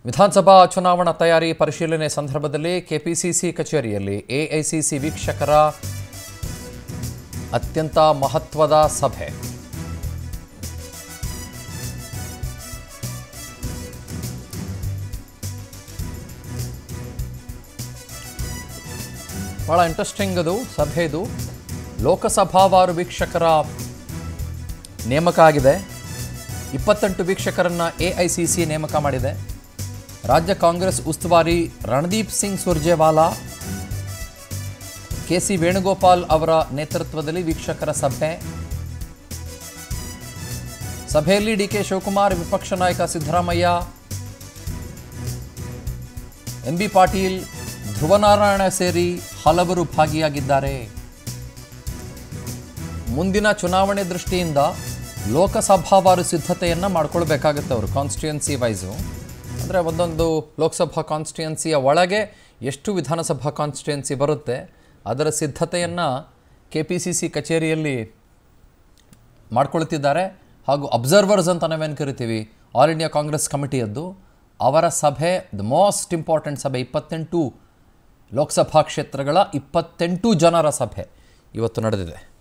ವಿಧಾನಸಭಾ ಚುನಾವಣಾ ತಯಾರಿ ಪರಿಶೀಲನೆ ಸಂದರ್ಭದಲ್ಲಿ ಕೆಪಿಸಿಸಿ ಕಚೇರಿಯಲ್ಲಿ ಎಐಸಿಸಿ ವೀಕ್ಷಕರ ಅತ್ಯಂತ ಮಹತ್ವದ ಸಭೆ ಭಾಳ ಇಂಟ್ರೆಸ್ಟಿಂಗ್ ಅದು ಸಭೆ ಇದು ಲೋಕಸಭಾವಾರು ವೀಕ್ಷಕರ ನೇಮಕ ಆಗಿದೆ ಇಪ್ಪತ್ತೆಂಟು ವೀಕ್ಷಕರನ್ನು ಎ ಐ ಸಿ ಸಿ ನೇಮಕ ಮಾಡಿದೆ ರಾಜ್ಯ ಕಾಂಗ್ರೆಸ್ ಉಸ್ತುವಾರಿ ರಣದೀಪ್ ಸಿಂಗ್ ಸುರ್ಜೇವಾಲಾ ಕೆ ಸಿ ವೇಣುಗೋಪಾಲ್ ಅವರ ನೇತೃತ್ವದಲ್ಲಿ ವೀಕ್ಷಕರ ಸಭೆ ಸಭೆಯಲ್ಲಿ ಡಿ ಕೆ ಶಿವಕುಮಾರ್ ವಿಪಕ್ಷ ನಾಯಕ ಸಿದ್ದರಾಮಯ್ಯ ಎಂ ಬಿ ಪಾಟೀಲ್ ಧ್ರುವನಾರಾಯಣ ಸೇರಿ ಹಲವರು ಭಾಗಿಯಾಗಿದ್ದಾರೆ ಮುಂದಿನ ಚುನಾವಣೆ ದೃಷ್ಟಿಯಿಂದ ಲೋಕಸಭಾವಾರು ಸಿದ್ಧತೆಯನ್ನು ಮಾಡ್ಕೊಳ್ಬೇಕಾಗುತ್ತೆ ಅವರು ಕಾನ್ಸ್ಟಿಟ್ಯುಯೆನ್ಸಿ ವೈಸು ಅಂದರೆ ಒಂದೊಂದು ಲೋಕಸಭಾ ಕಾನ್ಸ್ಟಿಟ್ಯುಯೆನ್ಸಿಯ ಒಳಗೆ ಎಷ್ಟು ವಿಧಾನಸಭಾ ಕಾನ್ಸ್ಟಿಟ್ಯುಯೆನ್ಸಿ ಬರುತ್ತೆ ಅದರ ಸಿದ್ಧತೆಯನ್ನು ಕೆ ಪಿ ಸಿ ಸಿ ಕಚೇರಿಯಲ್ಲಿ ಮಾಡ್ಕೊಳ್ತಿದ್ದಾರೆ ಹಾಗೂ ಅಬ್ಸರ್ವರ್ಸ್ ಅಂತ ನಾವೇನು ಕರಿತೀವಿ ಆಲ್ ಇಂಡಿಯಾ ಕಾಂಗ್ರೆಸ್ ಕಮಿಟಿಯದ್ದು ಅವರ ಸಭೆ ದ ಮೋಸ್ಟ್ ಇಂಪಾರ್ಟೆಂಟ್ ಸಭೆ ಇಪ್ಪತ್ತೆಂಟು ಲೋಕಸಭಾ ಕ್ಷೇತ್ರಗಳ ಇಪ್ಪತ್ತೆಂಟು ಜನರ ಸಭೆ ಇವತ್ತು ನಡೆದಿದೆ